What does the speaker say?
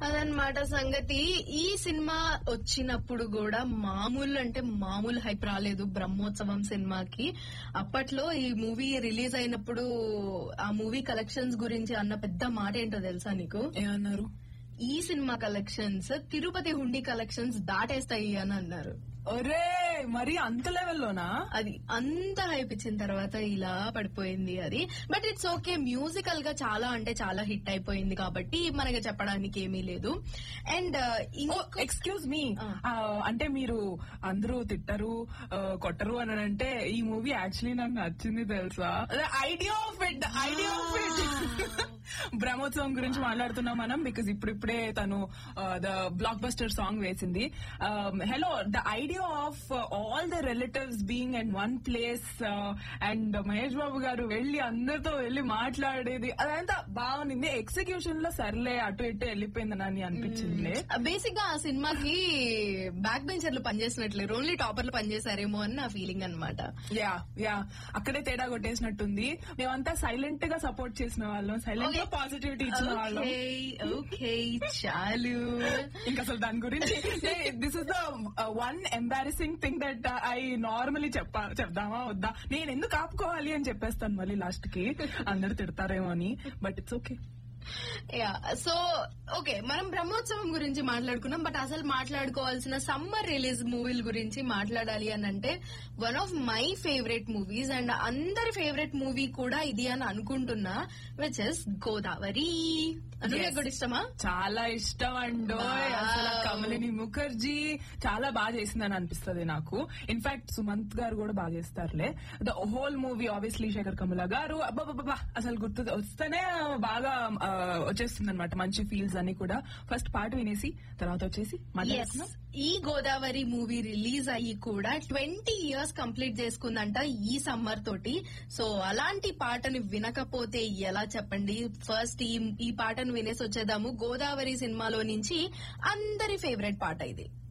అదనమాట సంగతి ఈ సినిమా వచ్చినప్పుడు కూడా మామూలు అంటే మామూలు హైప్ రాలేదు బ్రహ్మోత్సవం సినిమాకి అప్పట్లో ఈ మూవీ రిలీజ్ అయినప్పుడు ఆ మూవీ కలెక్షన్స్ గురించి అన్న పెద్ద మాట ఏంటో తెలుసా నీకు ఏమన్నారు ఈ సినిమా కలెక్షన్స్ తిరుపతి హుండీ కలెక్షన్స్ దాటేస్తాయి అని అన్నారు ఒరే మరి అంత లెవెల్లోనా అది అంత హైప్ ఇచ్చిన తర్వాత ఇలా పడిపోయింది అది బట్ ఇట్స్ ఓకే మ్యూజికల్ గా చాలా అంటే చాలా హిట్ అయిపోయింది కాబట్టి మనకి చెప్పడానికి ఏమీ లేదు అండ్ ఇంకొక ఎక్స్క్యూజ్ మీ ఆ. అంటే మీరు అందరూ తిట్టరు ఆ, కొట్టరు అని అంటే ఈ మూవీ యాక్చువల్లీ నాకు నచ్చింది తెలుసా idea of it idea of it Brahmotsavam గురించి మాట్లాడుతున్నాం మనం బికాజ్ ఇప్పుడిప్పుడే తను ద బ్లాక్ బస్టర్ సాంగ్ వేసింది hello the idea of all the relatives being and one place and Mahesh Babu గారు వెళ్లి అందరితో వెళ్లి మాట్లాడేది అదంతా బాగుంది ఎగ్జిక్యూషన్ లో సర్లే అటు ఇటు వెళ్ళిపోయిందని అని అనిపించింది బేసిక్ గా ఆ సినిమాకి బ్యాక్ బెంచర్లు పనిచేసినట్లేరు ఓన్లీ టాపర్లు పనిచేశారేమో అని నా ఫీలింగ్ అనమాట యా యా అక్కడే తేడా కొట్టేసినట్టుంది మేమంతా సైలెంట్ గా సపోర్ట్ చేసిన వాళ్ళం సైలెంట్ గా పాజిటివిటీ ఇచ్చిన వాళ్ళం ఓకే ఓకే చాలు ఇంకా అసలు దాని గురించి this is the one embarrassing thing that I normally చెప్పా చెప్దామా వద్దా నేను ఎందుకు ఆపుకోవాలి అని చెప్పేస్తాను మళ్ళీ లాస్ట్ కి అందరు తిడతారేమో అని but it's okay yeah so okay మనం బ్రహ్మోత్సవం గురించి మాట్లాడుకున్నాం బట్ అసలు మాట్లాడుకోవాల్సిన సమ్మర్ రిలీజ్ మూవీల గురించి మాట్లాడాలి అని అంటే one of my favourite movies and అందరి ఫేవరెట్ మూవీ కూడా ఇది అని అనుకుంటున్నా విచ్ ఇస్ గోదావరి అనుకే Yes. కూడా ఇష్టమా చాలా ఇష్టం అండో Wow. అసలు ఆ కమలిని ముఖర్జీ చాలా బాగా చేసిందని అనిపిస్తుంది నాకు ఇన్ఫాక్ట్ సుమంత్ గారు కూడా బాగా చేస్తారులే the whole movie obviously Shekhar Kammula గారు అబ్బాబ్బా అసలు గుర్తు వస్తేనే బాగా వచ్చేస్తుంది అనమాట మంచి ఫీల్స్ అన్ని కూడా ఫస్ట్ పాట వినేసి తర్వాత వచ్చేసి ఎస్ మాట్లాడుకుందాం ఈ గోదావరి మూవీ రిలీజ్ అయ్యి కూడా ట్వంటీ ఇయర్స్ కంప్లీట్ చేసుకుందంట ఈ సమ్మర్ తోటి సో అలాంటి పాటని వినకపోతే ఎలా చెప్పండి ఫస్ట్ ఈ ఈ పాటను వినేసి వచ్చేద్దాము గోదావరి సినిమాలో నుంచి అందరి ఫేవరెట్ పాట ఇది